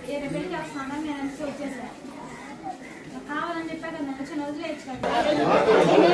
వేరే పెళ్లి చేస్తున్నాను నేను అందుకే వచ్చేసాను నాకు కావాలని చెప్పాక నేను వచ్చి వదిలేయచ్చు కదా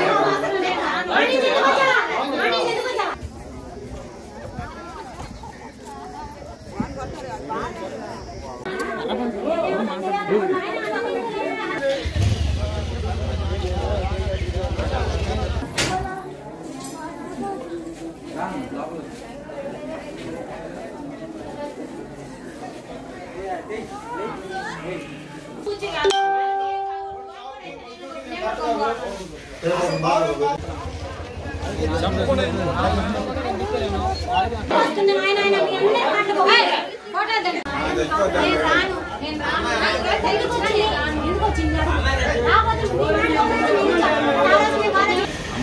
వస్తుంది నాయన ఆయన మీ అన్నీ మాటలు ఏయ్, ఫోటో దిగు. నేను రాను నేను రాను నాకు తెలుగు వచ్చినా నేను రాను ఎందుకు వచ్చింది రాకపోతే మీ మాటలు నేను రాను. కావాల్సిన బాధ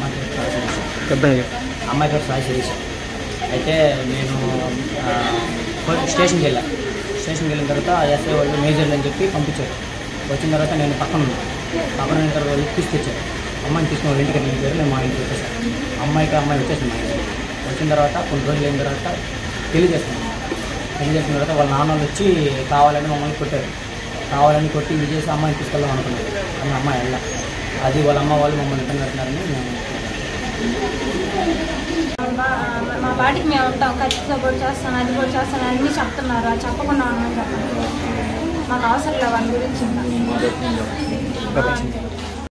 అమ్మాయి పేరు సాయి శిరీష అయితే నేను ఆ, పోలీస్ స్టేషన్కి వెళ్ళా స్టేషన్కి వెళ్ళిన తర్వాత ఎస్ఐ వాళ్ళు మేజర్లు అని చెప్పి పంపించారు వచ్చిన తర్వాత నేను పక్కన ఉన్నాను పక్కన ఉన్న తర్వాత వాళ్ళు తీసుకొచ్చారు అమ్మాయిని తీసుకుని వాళ్ళ ఇంటికి నేను పేరు నేను మా ఇంటికి వచ్చేసాను అమ్మాయికి అమ్మాయి వచ్చేసింది మా ఇంటికి వచ్చిన తర్వాత కొన్ని రోజులు అయిన తర్వాత పెళ్లి చేసుకున్నాను పెళ్లి చేసుకున్న తర్వాత వాళ్ళ నాన్న వాళ్ళు వచ్చి కావాలని మమ్మల్ని కొట్టారు కావాలని కొట్టి ఇది చేసి అమ్మాయిని తీసుకెళ్దాం అనుకున్నారు కానీ అమ్మాయి వెళ్ళా అది వాళ్ళ అమ్మ వాళ్ళు మమ్మల్ని ఇబ్బంది పెడుతున్నారని మేము మా- మా వాటికి మేము ఉంటాం ఖచ్చితంగా కూడా చేస్తాను అది కూడా చేస్తాను అన్నీ చెప్తున్నారు అది చెప్పకుండా ఉన్నాను చెప్పండి మాకు అవసరం లేదు వాళ్ళ గురించి ఇంకా.